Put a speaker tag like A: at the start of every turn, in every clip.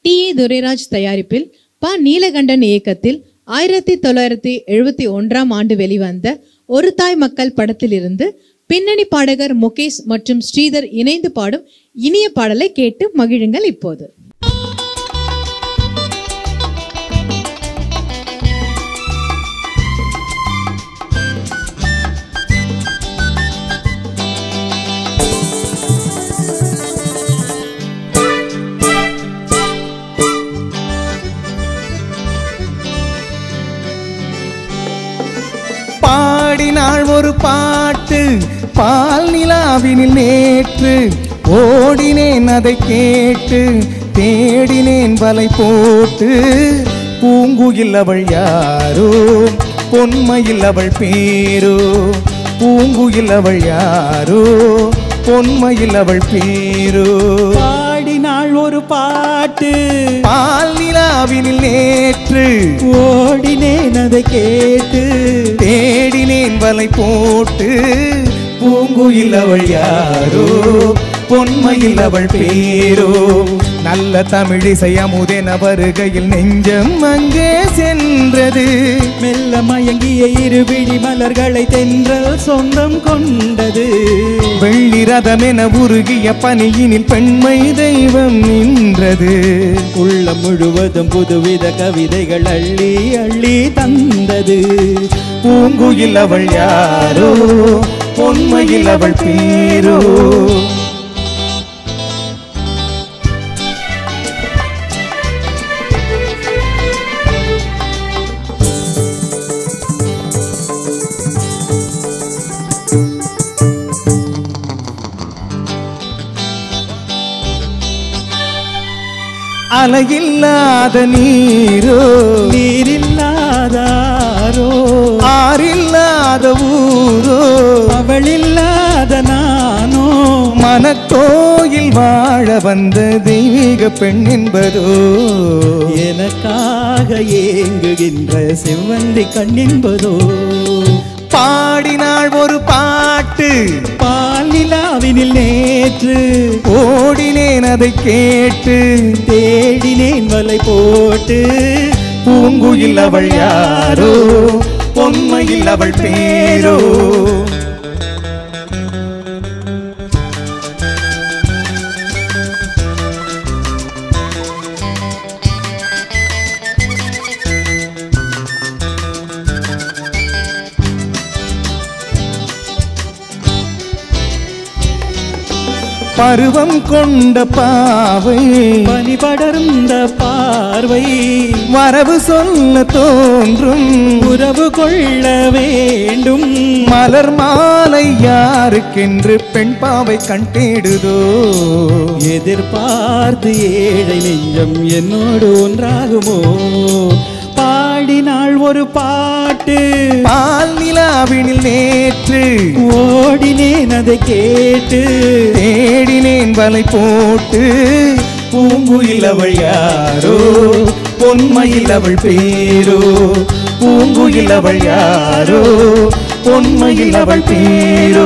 A: D ஏ துரைராஜ் தயாரிப்பில் ப நீலகண்டன் இயக்கத்தில் ஆயிரத்தி தொள்ளாயிரத்தி எழுபத்தி ஒன்றாம் ஆண்டு வெளிவந்த ஒரு தாய் மக்கள் படத்திலிருந்து பின்னணி பாடகர் முகேஷ் மற்றும் ஸ்ரீதர் இணைந்து பாடும் இனிய பாடலை கேட்டு மகிழுங்கள் இப்போது
B: பாடினாள் ஒரு பாட்டு பால் நிலாவினில் நேற்று ஓடினேன் அதை கேட்டு தேடினேன் வலை போட்டு பூங்குயில் அவள் யாரோ பொன்மையில் அவள் பேரோ பூங்குயில் அவள் யாரோ பொன்மையில் அவள் பேரோ
C: பாடினாள் ஒரு பாட்டு
B: பால் நிலாவினில் நேற்று
C: ஓடினேன் அதை கேட்டு
B: தேடினேன் வலை போட்டு பூங்குயில் அவள் யாரோ பொன்மையில் அவள் பேரோ நல்ல தமிழிசை அமுதென வருகையில் நெஞ்சம் அங்கே சென்றது
C: மெல்ல மயங்கிய இருவிழி மலர்களை தென்றல் சொந்தம் கொண்டது
B: வெள்ளி ரதமென உருகிய பனியினில் பெண்மை தெய்வம் நின்றது
C: உள்ளம் முழுவதும் புதுவித கவிதைகள் அள்ளி அள்ளி தந்தது
B: பூங்குயில் அவள் யாரோ பொன்மையில் அவள் பேரோ அலையில்லாத நீரோ
C: நீரில்லாதாரோ
B: ஆறில்லாத ஊரோ
C: அவளில்லாத நானோ
B: மனக்கோயில் வாழ வந்த தெய்வீக பெண் என்பதோ
C: எனக்காக ஏங்குகின்ற செவ்வந்தி கண்ணென்பதோ
B: பாடினாள் ஒரு பாட்டு
C: பாலிலாவினில் நேற்று
B: ஓடினேன் அதை கேட்டு
C: தேடினேன் வலை போட்டு
B: பூங்குயில் அவள் யாரோ பொன்மையில் அவள் பேரோ பருவம் கொண்ட பாவை
C: பனி படர்ந்த பார்வை
B: வரவு சொல்ல தோன்றும்
C: உறவு கொள்ள வேண்டும்
B: மலர் மாலை யாருக்கென்று பெண் பாவை கண் தேடுதோ
C: எதிர்பார்த்து ஏழை நெஞ்சம் என்னோடு ஒன்றாகுமோ பாடினாள் ஒரு பாட்டு
B: பால் நிலாவினில் நேற்று
C: ஓடினேன் அதை கேட்டு
B: தேடினேன் வலை போட்டு பூங்குயில் அவள் யாரோ பொன்மையில் அவள் பேரோ பூங்குயில் அவள் யாரோ பொன்மையில் அவள் பேரோ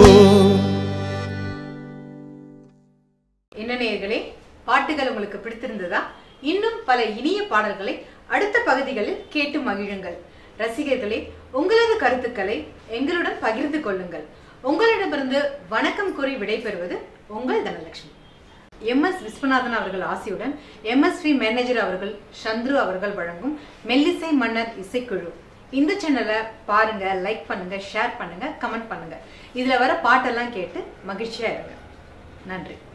A: என்ன நேயர்களே பாட்டுகள் உங்களுக்கு பிடித்திருந்ததா இன்னும் பல இனிய பாடல்களை அடுத்த பகுதிகளில் கேட்டு மகிழுங்கள் ரசிகர்களே உங்களது கருத்துக்களை எங்களுடன் பகிர்ந்து கொள்ளுங்கள் உங்களிடமிருந்து வணக்கம் கூறி விடைபெறுவது உங்கள் தனலட்சுமி எம் எஸ் விஸ்வநாதன் அவர்கள் ஆசியுடன் எம்எஸ்வி மேனேஜர் அவர்கள் சந்துரு அவர்கள் வழங்கும் மெல்லிசை மன்னர் இசைக்குழு இந்த சேனலை பாருங்க லைக் பண்ணுங்க ஷேர் பண்ணுங்க கமெண்ட் பண்ணுங்க இதுல வர பாட்டெல்லாம் கேட்டு மகிழ்ச்சியா இருங்க நன்றி